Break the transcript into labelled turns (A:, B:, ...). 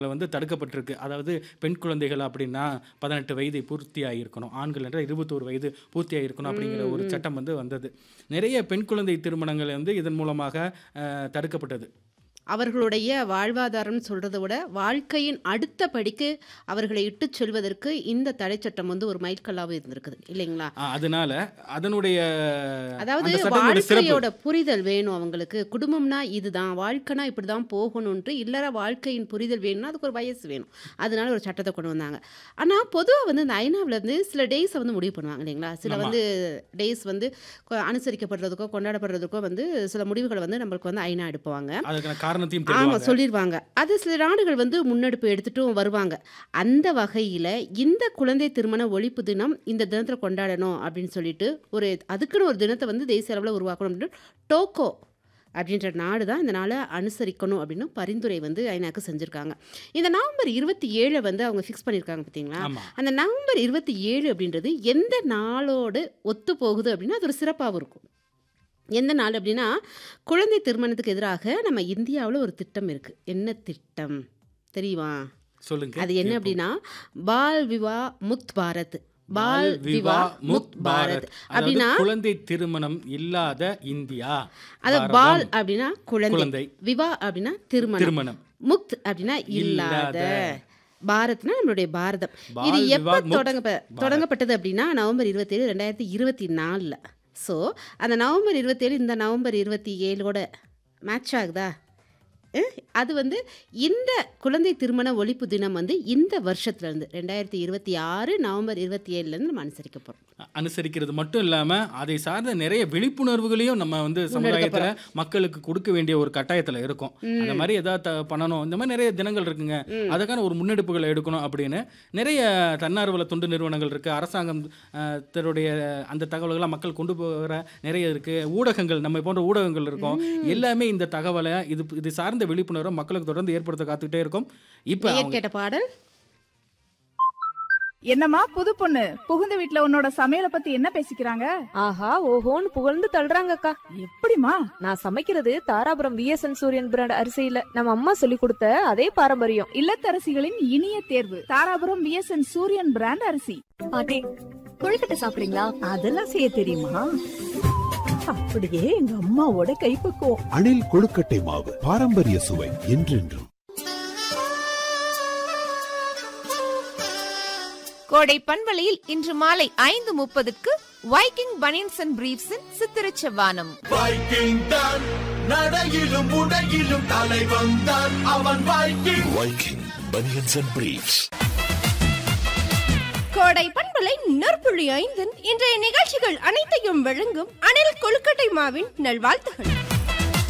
A: வந்து தடுக்கப்பட்டிருக்கு அதாவது பெண் குழந்தைகள் அப்படின்னா பதினெட்டு வயது பூர்த்தி ஆகியிருக்கணும் ஆண்கள் என்றால் இருபத்தோரு வயது பூர்த்தி ஆகியிருக்கணும் அப்படிங்கிற ஒரு சட்டம் வந்து வந்தது நிறைய பெண் குழந்தை திருமணங்கள் வந்து இதன் மூலமாக அஹ், தடுக்கப்பட்டது
B: அவர்களுடைய வாழ்வாதாரம் சொல்றதை விட வாழ்க்கையின் அடுத்த படிக்கு அவர்களை இட்டு செல்வதற்கு இந்த தடை சட்டம் வந்து ஒரு மைல்கல்லாக இருந்திருக்குது இல்லைங்களா
A: அஹ், அதனால அதனுடைய
B: அதாவது
A: அந்த சட்டங்களுடைய சிறப்பு
B: வாழ்க்கையோட புரிதல் வேணும் அவங்களுக்கு குடும்பம்னா இதுதான் வாழ்க்கைனா இப்படி தான் போகணுன்ட்டு இல்லற வாழ்க்கையின் புரிதல் வேணும்னா அதுக்கு ஒரு வயசு வேணும் அதனால ஒரு சட்டத்தை கொண்டு வந்தாங்க ஆனால் பொதுவாக வந்து இந்த ஐநாவில் இருந்து சில டேஸை வந்து முடிவு பண்ணுவாங்க இல்லைங்களா சில
A: ஆமா.
B: வந்து டேஸ் வந்து கொ- அனுசரிக்கப்படுறதுக்கோ கொண்டாடப்படுறதுக்கோ வந்து சில முடிவுகளை வந்து நம்மளுக்கு வந்து ஐநா எடுப்பாங்க
A: அதுக்கான காரணத்தையும்
B: ஆமாம்
A: தெரிவாங்க
B: சொல்லிடுவாங்க அது சில நாடுகள் வந்து முன்னெடுப்பு எடுத்துட்டும் வருவாங்க அந்த வகையில் இந்த குழந்தை திருமண ஒழிப்பு தினம் இந்த தினத்தில் கொண்டாடணும் அப்படின்னு சொல்லிட்டு ஒரு அதுக்குன்னு ஒரு தினத்தை வந்து தேசிய அளவில் உருவாக்கணும் அப்படின்னு டோக்கோ அப்படின்ற நாடு தான் இந்த நாளை அனுசரிக்கணும் அப்படின்னு பரிந்துரை வந்து ஐநாக்கு செஞ்சுருக்காங்க இந்த நவம்பர் இருபத்தி ஏழை வந்து அவங்க ஃபிக்ஸ் பண்ணியிருக்காங்க பார்த்தீங்களா
A: ஆமா
B: அந்த நவம்பர் இருபத்தி ஏழு அப்படின்றது எந்த நாளோடு ஒத்து போகுது அப்படின்னா அது ஒரு சிறப்பாகவும் இருக்கும் எந்த நாள் அப்படின்னா குழந்தை திருமணத்துக்கு எதிராக நம்ம இந்தியாவில் ஒரு திட்டம் இருக்குது என்ன திட்டம் தெரியுமா
A: சொல்லுங்க
B: அது என்ன
A: கேட்போம்.
B: அப்படின்னா பால் விவா முக்த் பாரத் பால் விவா முக்த் பாரத்
A: அதாவது
B: அப்படின்னா
A: குழந்தை திருமணம் இல்லாத இந்தியா
B: அது
A: பாரதம்,
B: பால் அப்படின்னா குழந்தை
A: குழந்தை
B: விவா அப்படின்னா திருமணம்
A: திருமணம்
B: முக்த் அப்படின்னா இல்லாத பாரத்னா நம்மளுடைய பாரதம்
A: பால்
B: இது
A: விவாத்
B: எப்போ
A: முக்த்
B: தொடங்க
A: பாரத்.
B: தொடங்கப்பட்டது அப்படின்னா நவம்பர் இருபத்தேழு ரெண்டாயிரத்தி இருபத்தி நாலில் ஸோ அந்த நவம்பர் இருபத்தேழு இந்த நவம்பர் இருபத்தி ஏழோட மேட்ச் ஆகுதா அஹ், அது வந்து இந்த குழந்தை திருமண ஒழிப்பு தினம் வந்து இந்த வருஷத்துலேருந்து ரெண்டாயிரத்தி இருபத்தி ஆறு நவம்பர் இருபத்தி ஏழுலேருந்து நம்ம அனுசரிக்க போகிறோம்
A: அனுசரிக்கிறது மட்டும் இல்லாம அதை சார்ந்த நிறைய விழிப்புணர்வுகளையும் நம்ம வந்து சமுதாயத்துல மக்களுக்கு கொடுக்க வேண்டிய ஒரு கட்டாயத்துல இருக்கும் அந்த மாதிரி ஏதாவது த- பண்ணணும் இந்த மாதிரி நிறைய தினங்கள் இருக்குங்க அதுக்கான ஒரு முன்னெடுப்புகளை எடுக்கணும் அப்படின்னு நிறைய தன்னார்வல தொண்டு நிறுவனங்கள் இருக்கு அரசாங்கம் அஹ், தன்னுடைய அந்த தகவல்களை மக்கள் கொண்டு போகிற நிறைய இருக்கு ஊடகங்கள் நம்ம போன்ற ஊடகங்கள் இருக்கும் எல்லாமே இந்த தகவலை இது இது சார்ந்த விழிப்புணர்வை மக்களுக்கு தொடர்ந்து ஏற்படுத்த காத்துக்கிட்டே இருக்கும் இப்போ
B: நேயர் கேட்ட பாடல்
C: என்னம்மா புது பொண்ணு புகுந்த வீட்ல உன்னோட சமையல பத்தி என்ன பேசிக்கிறாங்க
D: ஆஹா ஓஹோன்னு புகழ்ந்து தள்ளுறாங்கக்கா
C: எப்படிமா
D: நான் சமைக்கிறது தாராபுரம் விஎஸ்என் சூரியன் பிராண்ட் அரிசியில நம்ம அம்மா சொல்லி கொடுத்த அதே பாரம்பரியம்
C: இல்லத்தரசிகளின் இனிய தேர்வு தாராபுரம் விஎஸ்என் சூரியன் பிராண்ட் அரிசி
E: பாட்டி கொழுக்கட்டை சாப்பிடுறீங்களா
F: அதெல்லாம் செய்ய தெரியுமா அப்படியே எங்க அம்மாவோட கைப்பக்குவம்
G: அணில் கொழுக்கட்டை மாவு பாரம்பரிய சுவை என்றென்றும்
H: கோடை பண்பலையில் இன்று மாலை ஐந்து முப்பதுக்கு வைக்கிங் பனியன்ஸ் அண்ட் பிரீப்ஸின் சித்திரச் செவ்வானம்
I: வைக்கிங் தான் நடையிலும் உடையிலும் தலை வந்தான் அவன் Viking
G: Viking banians and briefs
H: Kodai பண்பலை நற்புழி ஐந்தின் இன்றைய நிகழ்ச்சிகள் அனைத்தையும் வழங்கும் அணில் கொழுக்கட்டை மாவின் நல்வாழ்த்துகள்